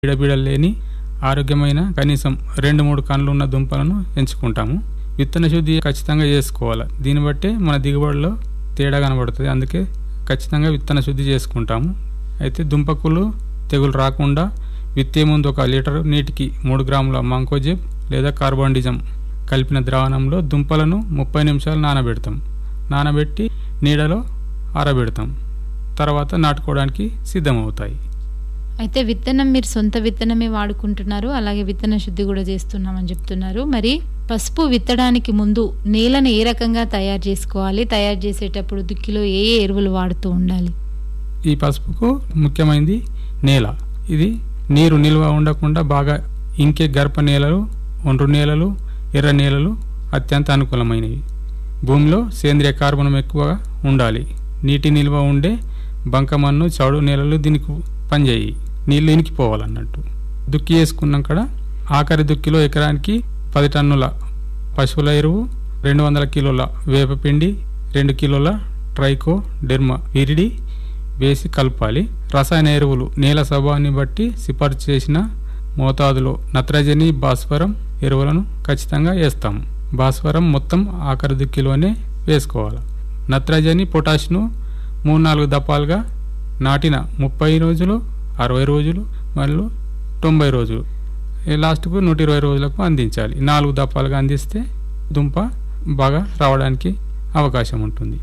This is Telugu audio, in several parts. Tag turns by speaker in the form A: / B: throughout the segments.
A: బీడబీడలు లేని ఆరోగ్యమైన కనీసం రెండు మూడు కండ్లు ఉన్న దుంపలను ఎంచుకుంటాము విత్తన శుద్ధి ఖచ్చితంగా చేసుకోవాలి దీన్ని బట్టే మన దిగుబడిలో తేడా కనబడుతుంది అందుకే ఖచ్చితంగా విత్తన శుద్ధి చేసుకుంటాము అయితే దుంపకులు తెగులు రాకుండా విత్తే ముందు ఒక లీటర్ నీటికి మూడు గ్రాముల మంకోజెబ్ లేదా కార్బాండిజం కలిపిన ద్రావణంలో దుంపలను ముప్పై నిమిషాలు నానబెడతాం నానబెట్టి నీడలో ఆరబెడతాం తర్వాత నాటుకోవడానికి సిద్ధమవుతాయి
B: అయితే విత్తనం మీరు సొంత విత్తనమే వాడుకుంటున్నారు అలాగే విత్తన శుద్ధి కూడా చేస్తున్నామని చెప్తున్నారు మరి పసుపు విత్తడానికి ముందు నేలను ఏ రకంగా తయారు చేసుకోవాలి తయారు చేసేటప్పుడు దుక్కిలో ఏ ఏ ఎరువులు వాడుతూ ఉండాలి
A: ఈ పసుపుకు ముఖ్యమైనది నేల ఇది నీరు నిల్వ ఉండకుండా బాగా ఇంకే గర్భ నేలలు ఒండ్రు నేలలు ఎర్ర నేలలు అత్యంత అనుకూలమైనవి భూమిలో సేంద్రియ కార్బనం ఎక్కువగా ఉండాలి నీటి నిల్వ ఉండే బంకమన్ను చౌడు నేలలు దీనికి పనిచేయి నీళ్ళు ఇనికిపోవాలన్నట్టు దుక్కి వేసుకున్నాక ఆఖరి దుక్కిలో ఎకరానికి పది టన్నుల పశువుల ఎరువు రెండు వందల కిలోల వేపపిండి రెండు కిలోల ట్రైకో డెర్మా విరిడి వేసి కలపాలి రసాయన ఎరువులు నేల స్వభావాన్ని బట్టి సిఫార్సు చేసిన మోతాదులో నత్రజని భాస్వరం ఎరువులను ఖచ్చితంగా వేస్తాము భాస్వరం మొత్తం ఆఖరి దుక్కిలోనే వేసుకోవాలి నత్రజని పొటాష్ను మూడు నాలుగు దపాలుగా నాటిన ముప్పై రోజులు అరవై రోజులు మరియు తొంభై రోజులు ఈ లాస్ట్కు నూట ఇరవై రోజులకు అందించాలి నాలుగు దపాలుగా అందిస్తే దుంప బాగా రావడానికి అవకాశం ఉంటుంది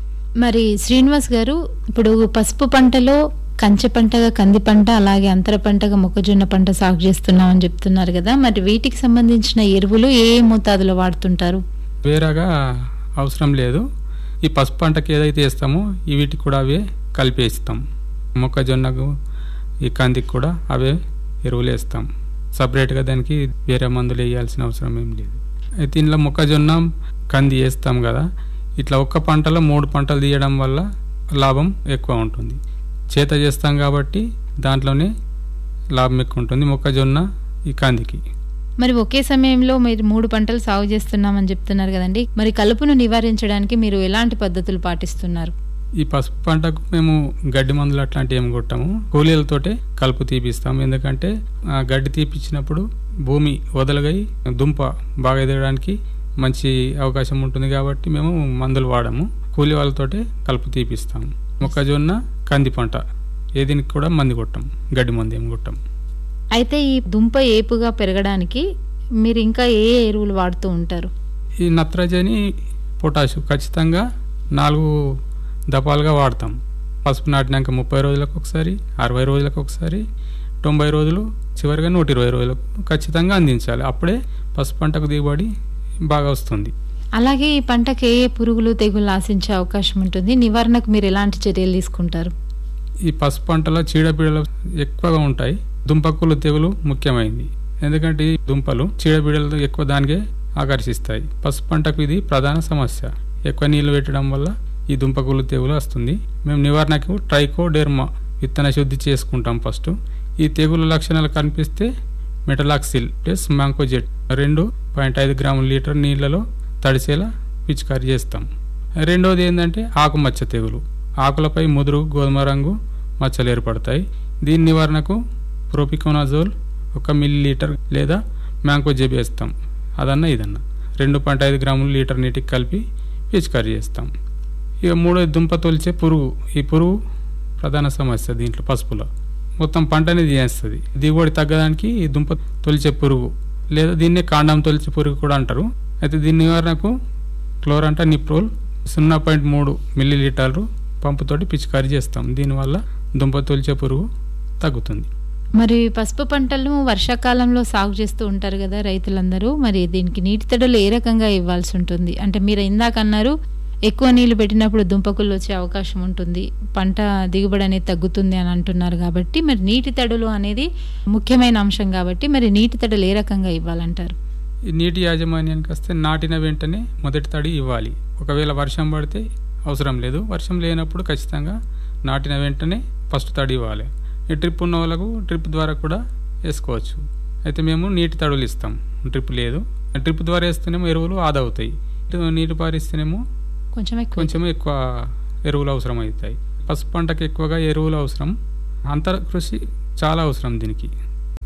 B: మరి శ్రీనివాస్ గారు ఇప్పుడు పసుపు పంటలో కంచె పంటగా కంది పంట అలాగే అంతర పంటగా మొక్కజొన్న పంట సాగు చేస్తున్నామని చెప్తున్నారు కదా మరి వీటికి సంబంధించిన ఎరువులు ఏ ఏ మోతాదులో వాడుతుంటారు
A: వేరేగా అవసరం లేదు ఈ పసుపు పంటకి ఏదైతే వేస్తామో ఈ వీటికి కూడా అవే కలిపేస్తాం మొక్కజొన్నకు ఈ కందికి కూడా అవే ఎరువులు వేస్తాం సపరేట్గా దానికి వేరే మందులు వేయాల్సిన అవసరం ఏం లేదు అయితే ఇంట్లో మొక్కజొన్న కంది వేస్తాం కదా ఇట్లా ఒక్క పంటలో మూడు పంటలు తీయడం వల్ల లాభం ఎక్కువ ఉంటుంది చేత చేస్తాం కాబట్టి దాంట్లోనే లాభం ఎక్కువ ఉంటుంది మొక్కజొన్న ఈ కందికి
B: మరి ఒకే సమయంలో మీరు మూడు పంటలు సాగు చేస్తున్నామని చెప్తున్నారు కదండి మరి కలుపును నివారించడానికి మీరు ఎలాంటి పద్ధతులు పాటిస్తున్నారు
A: ఈ పసుపు పంటకు మేము గడ్డి మందులు అట్లాంటివి ఏమి కొట్టాము కూలీలతోటే కలుపు తీపిస్తాం ఎందుకంటే ఆ గడ్డి తీపిచ్చినప్పుడు భూమి వదలగై దుంప బాగా ఎదగడానికి మంచి అవకాశం ఉంటుంది కాబట్టి మేము మందులు వాడము కూలీ వాళ్ళతోటే కలుపు తీపిస్తాం మొక్కజొన్న కంది పంట ఏదినికి కూడా మంది కొట్టాం గడ్డి మందు ఏమి కొట్టాం
B: అయితే ఈ దుంప ఏపుగా పెరగడానికి మీరు ఇంకా ఏ ఏ ఎరువులు వాడుతూ ఉంటారు
A: ఈ నత్రజని పొటాషు ఖచ్చితంగా నాలుగు దపాలుగా వాడతాం పసుపు నాటినాక ముప్పై రోజులకు ఒకసారి అరవై రోజులకు ఒకసారి తొంభై రోజులు చివరిగా నూట ఇరవై రోజులకు ఖచ్చితంగా అందించాలి అప్పుడే పసుపు పంటకు దిగుబడి బాగా వస్తుంది
B: అలాగే ఈ పంటకి ఏ ఏ పురుగులు తెగులు ఆశించే అవకాశం ఉంటుంది నివారణకు మీరు ఎలాంటి చర్యలు తీసుకుంటారు
A: ఈ పసుపు పంటలో చీడపీడలు ఎక్కువగా ఉంటాయి దుంపకులు తెగులు ముఖ్యమైనది ఎందుకంటే ఈ దుంపలు చీడపీడలు ఎక్కువ దానికే ఆకర్షిస్తాయి పసుపు పంటకు ఇది ప్రధాన సమస్య ఎక్కువ నీళ్లు పెట్టడం వల్ల ఈ దుంపకులు తెగులు వస్తుంది మేము నివారణకు ట్రైకోడెర్మా విత్తన శుద్ధి చేసుకుంటాం ఫస్ట్ ఈ తెగులు లక్షణాలు కనిపిస్తే మెటలాక్సిల్ ప్లస్ మ్యాంకోజెట్ రెండు పాయింట్ ఐదు గ్రాముల లీటర్ నీళ్లలో తడిసేలా పిచికారీ చేస్తాం రెండోది ఏంటంటే ఆకుమచ్చ తెగులు ఆకులపై ముదురు గోధుమ రంగు మచ్చలు ఏర్పడతాయి దీని నివారణకు ప్రోపికోనాజోల్ ఒక మిల్లీ లీటర్ లేదా మ్యాంకోజెబ్ వేస్తాం అదన్నా ఇదన్నా రెండు పాయింట్ ఐదు గ్రాములు లీటర్ నీటికి కలిపి పిచికారీ చేస్తాం ఇక మూడో దుంప తొలిచే పురుగు ఈ పురుగు ప్రధాన సమస్య దీంట్లో పసుపులో మొత్తం పంటని చేస్తుంది దిగుబడి తగ్గడానికి ఈ దుంప తొలిచే పురుగు లేదా దీన్నే కాండం తొలిచే పురుగు కూడా అంటారు అయితే దీని నివారణకు క్లోరంటా నిప్రోల్ సున్నా పాయింట్ మూడు మిల్లీ లీటర్లు పంపుతోటి పిచికారీ చేస్తాం దీనివల్ల దుంప తొలిచే పురుగు తగ్గుతుంది
B: మరి పసుపు పంటలను వర్షాకాలంలో సాగు చేస్తూ ఉంటారు కదా రైతులందరూ మరి దీనికి నీటి తడులు ఏ రకంగా ఇవ్వాల్సి ఉంటుంది అంటే మీరు ఇందాక అన్నారు ఎక్కువ నీళ్లు పెట్టినప్పుడు దుంపకులు వచ్చే అవకాశం ఉంటుంది పంట దిగుబడి అనేది తగ్గుతుంది అని అంటున్నారు కాబట్టి మరి నీటి తడులు అనేది ముఖ్యమైన అంశం కాబట్టి మరి నీటి తడులు ఏ రకంగా ఇవ్వాలంటారు
A: ఈ నీటి యాజమాన్యానికి వస్తే నాటిన వెంటనే మొదటి తడి ఇవ్వాలి ఒకవేళ వర్షం పడితే అవసరం లేదు వర్షం లేనప్పుడు ఖచ్చితంగా నాటిన వెంటనే ఫస్ట్ తడి ఇవ్వాలి ఈ డ్రిప్ ఉన్న వాళ్ళకు డ్రిప్ ద్వారా కూడా వేసుకోవచ్చు అయితే మేము నీటి తడులు ఇస్తాం డ్రిప్ లేదు డ్రిప్ ద్వారా వేస్తేనేమో ఎరువులు ఆదా అవుతాయి ఇటు నీటి పారిస్తేనేమో
B: కొంచెం ఎక్కువ
A: కొంచెం ఎక్కువ ఎరువులు అవసరం అవుతాయి పసుపు పంటకు ఎక్కువగా ఎరువులు అవసరం అంతర కృషి చాలా అవసరం దీనికి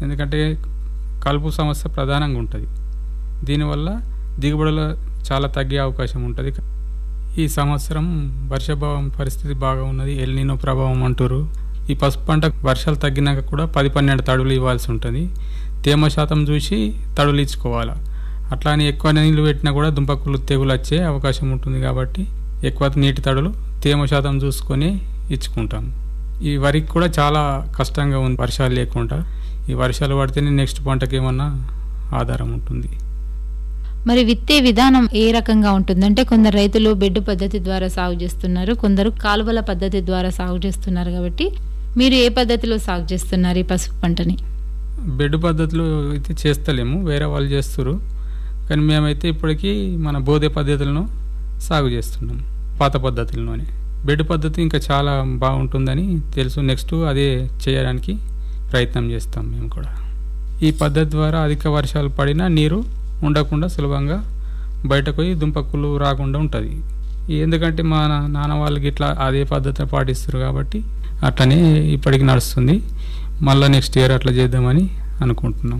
A: ఎందుకంటే కలుపు సమస్య ప్రధానంగా ఉంటుంది దీనివల్ల దిగుబడులు చాలా తగ్గే అవకాశం ఉంటుంది ఈ సంవత్సరం వర్షాభావం పరిస్థితి బాగా ఉన్నది ఎల్నినో ప్రభావం అంటారు ఈ పసుపు పంట వర్షాలు తగ్గినాక కూడా పది పన్నెండు తడులు ఇవ్వాల్సి ఉంటుంది తేమ శాతం చూసి తడులు ఇచ్చుకోవాలి అట్లానే ఎక్కువ నీళ్ళు పెట్టినా కూడా దుంపకులు తెగులు వచ్చే అవకాశం ఉంటుంది కాబట్టి ఎక్కువ నీటి తడులు తేమ శాతం చూసుకొని ఇచ్చుకుంటాం ఈ వరికి కూడా చాలా కష్టంగా ఉంది వర్షాలు లేకుండా ఈ వర్షాలు పడితేనే నెక్స్ట్ పంటకి ఏమన్నా ఆధారం ఉంటుంది
B: మరి విత్తే విధానం ఏ రకంగా ఉంటుంది అంటే కొందరు రైతులు బెడ్ పద్ధతి ద్వారా సాగు చేస్తున్నారు కొందరు కాలువల పద్ధతి ద్వారా సాగు చేస్తున్నారు కాబట్టి మీరు ఏ పద్ధతిలో సాగు చేస్తున్నారు ఈ పసుపు పంటని
A: బెడ్ పద్ధతిలో అయితే చేస్తలేము వేరే వాళ్ళు చేస్తారు కానీ మేమైతే ఇప్పటికీ మన బోధే పద్ధతులను సాగు చేస్తున్నాం పాత పద్ధతుల్లోనే బెడ్ పద్ధతి ఇంకా చాలా బాగుంటుందని తెలుసు నెక్స్ట్ అదే చేయడానికి ప్రయత్నం చేస్తాం మేము కూడా ఈ పద్ధతి ద్వారా అధిక వర్షాలు పడినా నీరు ఉండకుండా సులభంగా బయటకు పోయి దుంపకులు రాకుండా ఉంటుంది ఎందుకంటే మా నా- నాన్న వాళ్ళకి ఇట్లా అదే పద్ధతి పాటిస్తారు కాబట్టి అట్లనే ఇప్పటికి నడుస్తుంది మళ్ళీ నెక్స్ట్ ఇయర్ అట్లా చేద్దామని అనుకుంటున్నాం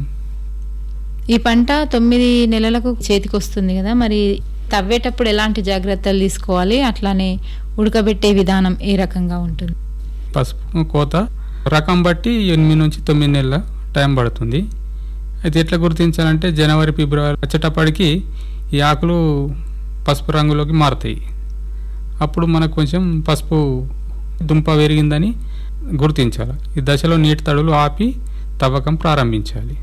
B: ఈ పంట తొమ్మిది నెలలకు చేతికి వస్తుంది కదా మరి తవ్వేటప్పుడు ఎలాంటి జాగ్రత్తలు తీసుకోవాలి అట్లానే ఉడకబెట్టే విధానం ఏ రకంగా ఉంటుంది
A: పసుపు కోత రకం బట్టి ఎనిమిది నుంచి తొమ్మిది నెలల టైం పడుతుంది అయితే ఎట్లా గుర్తించాలంటే జనవరి ఫిబ్రవరి వచ్చేటప్పటికి ఈ ఆకులు పసుపు రంగులోకి మారుతాయి అప్పుడు మనకు కొంచెం పసుపు దుంప పెరిగిందని గుర్తించాలి ఈ దశలో నీటి తడులు ఆపి తవ్వకం ప్రారంభించాలి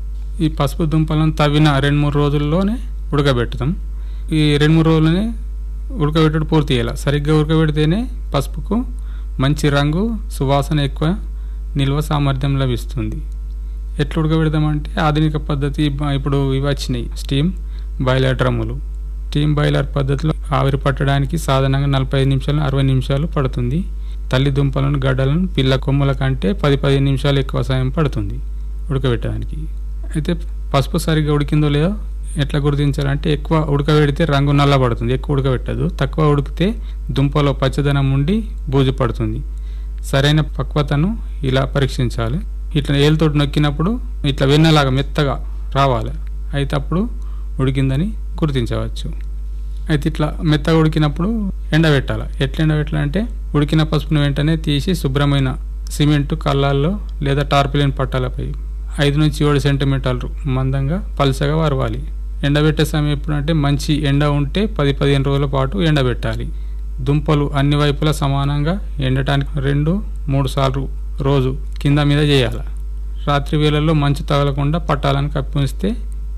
A: ఈ పసుపు దుంపలను తవ్విన రెండు మూడు రోజుల్లోనే ఉడకబెట్టుతాం ఈ రెండు మూడు రోజులనే ఉడకబెట్టుడు పూర్తి చేయాలి సరిగ్గా ఉడకబెడితేనే పసుపుకు మంచి రంగు సువాసన ఎక్కువ నిల్వ సామర్థ్యం లభిస్తుంది ఎట్లా ఉడకబెడతామంటే ఆధునిక పద్ధతి బ- ఇప్పుడు ఇవి వచ్చినాయి స్టీమ్ బాయిలర్ డ్రమ్ములు స్టీమ్ బాయిలర్ పద్ధతిలో ఆవిరి పట్టడానికి సాధారణంగా నలభై ఐదు నిమిషాలు అరవై నిమిషాలు పడుతుంది తల్లి దుంపలను గడ్డలను పిల్ల కొమ్మల కంటే పది పదిహేను నిమిషాలు ఎక్కువ సమయం పడుతుంది ఉడకబెట్టడానికి అయితే పసుపు సరిగ్గా ఉడికిందో లేదో ఎట్లా గుర్తించాలంటే ఎక్కువ ఉడకబెడితే రంగు నల్లబడుతుంది ఎక్కువ ఉడకబెట్టదు తక్కువ ఉడికితే దుంపలో పచ్చదనం ఉండి బూజు పడుతుంది సరైన పక్వతను ఇలా పరీక్షించాలి ఇట్లా ఏలుతోటి నొక్కినప్పుడు ఇట్లా వెన్నలాగా మెత్తగా రావాలి అయితే అప్పుడు ఉడికిందని గుర్తించవచ్చు అయితే ఇట్లా మెత్తగా ఉడికినప్పుడు ఎండబెట్టాలి ఎట్లా ఎండబెట్టాలంటే ఉడికిన పసుపును వెంటనే తీసి శుభ్రమైన సిమెంట్ కళ్ళాల్లో లేదా టార్పిలిన్ పట్టాలపై ఐదు నుంచి ఏడు సెంటీమీటర్లు మందంగా పలుచగా వరవాలి ఎండబెట్టే సమయం ఎప్పుడంటే మంచి ఎండ ఉంటే పది పదిహేను రోజుల పాటు ఎండబెట్టాలి దుంపలు అన్ని వైపులా సమానంగా ఎండటానికి రెండు మూడు సార్లు రోజు కింద మీద చేయాలి రాత్రి వేళల్లో మంచు తగలకుండా పట్టాలని కప్పి ఉంచితే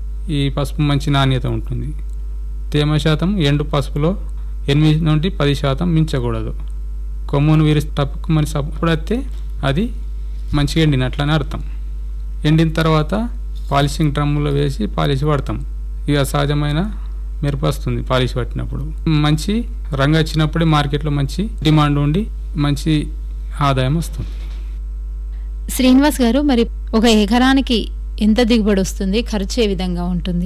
A: ఈ పసుపు మంచి నాణ్యత ఉంటుంది తేమ శాతం ఎండు పసుపులో ఎనిమిది నుండి పది శాతం మించకూడదు కొమ్మును విరి తప్పుకుమని సప్పుడైతే అది మంచిగా ఎండినట్లని అర్థం ఎండిన తర్వాత పాలిషింగ్ డ్రమ్ములో వేసి పాలిష్ పడతాం ఇక సహజమైన మెరుపు వస్తుంది పాలిష్ పట్టినప్పుడు మంచి రంగు వచ్చినప్పుడే మార్కెట్లో మంచి డిమాండ్ ఉండి మంచి ఆదాయం వస్తుంది
B: శ్రీనివాస్ గారు మరి ఒక ఎకరానికి ఎంత దిగుబడి వస్తుంది ఖర్చు ఏ విధంగా ఉంటుంది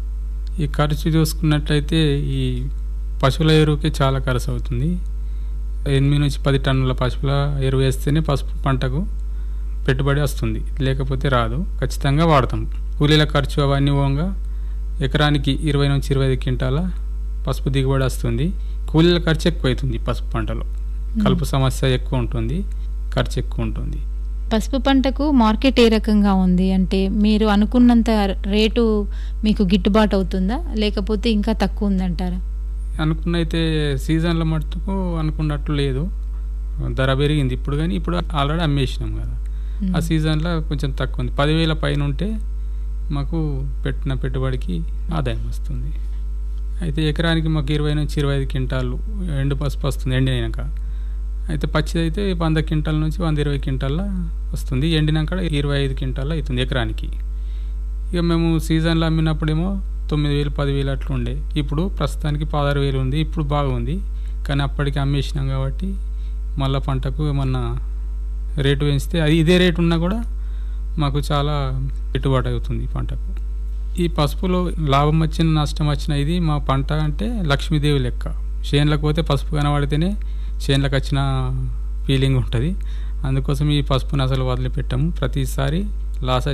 A: ఈ ఖర్చు చూసుకున్నట్లయితే ఈ పశువుల ఎరువుకి చాలా ఖర్చు అవుతుంది ఎనిమిది నుంచి పది టన్నుల పశువుల ఎరువు వేస్తేనే పసుపు పంటకు పెట్టుబడి వస్తుంది లేకపోతే రాదు ఖచ్చితంగా వాడతాం కూలీల ఖర్చు అవన్నీ పోగా ఎకరానికి ఇరవై నుంచి ఇరవై ఐదు క్వింటాల పసుపు దిగుబడి వస్తుంది కూలీల ఖర్చు ఎక్కువ అవుతుంది పసుపు పంటలో కలుపు సమస్య ఎక్కువ ఉంటుంది ఖర్చు ఎక్కువ ఉంటుంది
B: పసుపు పంటకు మార్కెట్ ఏ రకంగా ఉంది అంటే మీరు అనుకున్నంత రేటు మీకు గిట్టుబాటు అవుతుందా లేకపోతే ఇంకా తక్కువ ఉందంటారా
A: అనుకున్నైతే సీజన్లో మట్టుకు అనుకున్నట్లు లేదు ధర పెరిగింది ఇప్పుడు కానీ ఇప్పుడు ఆల్రెడీ అమ్మేసినాం కదా ఆ సీజన్లో కొంచెం తక్కువ ఉంది పదివేల పైన ఉంటే మాకు పెట్టిన పెట్టుబడికి ఆదాయం వస్తుంది అయితే ఎకరానికి మాకు ఇరవై నుంచి ఇరవై ఐదు క్వింటాలు ఎండు పసుపు వస్తుంది ఎండినాక అయితే పచ్చిది అయితే వంద క్వింటాల నుంచి వంద ఇరవై క్వింటాల వస్తుంది ఎండినాక ఇరవై ఐదు క్వింటాల అవుతుంది ఎకరానికి ఇక మేము సీజన్లో అమ్మినప్పుడేమో తొమ్మిది వేలు పదివేలు అట్లా ఉండే ఇప్పుడు ప్రస్తుతానికి పదహారు వేలు ఉంది ఇప్పుడు బాగుంది కానీ అప్పటికి అమ్మేసినాం కాబట్టి మళ్ళా పంటకు ఏమన్నా రేటు పెంచితే అది ఇదే రేటు ఉన్నా కూడా మాకు చాలా పెట్టుబడి అవుతుంది ఈ పంటకు ఈ పసుపులో లాభం వచ్చిన నష్టం వచ్చిన ఇది మా పంట అంటే లక్ష్మీదేవి లెక్క చేనులకు పోతే పసుపు కనబడితేనే చేనులకు వచ్చిన ఫీలింగ్ ఉంటుంది అందుకోసం ఈ పసుపుని అసలు వదిలిపెట్టాము ప్రతిసారి లాస్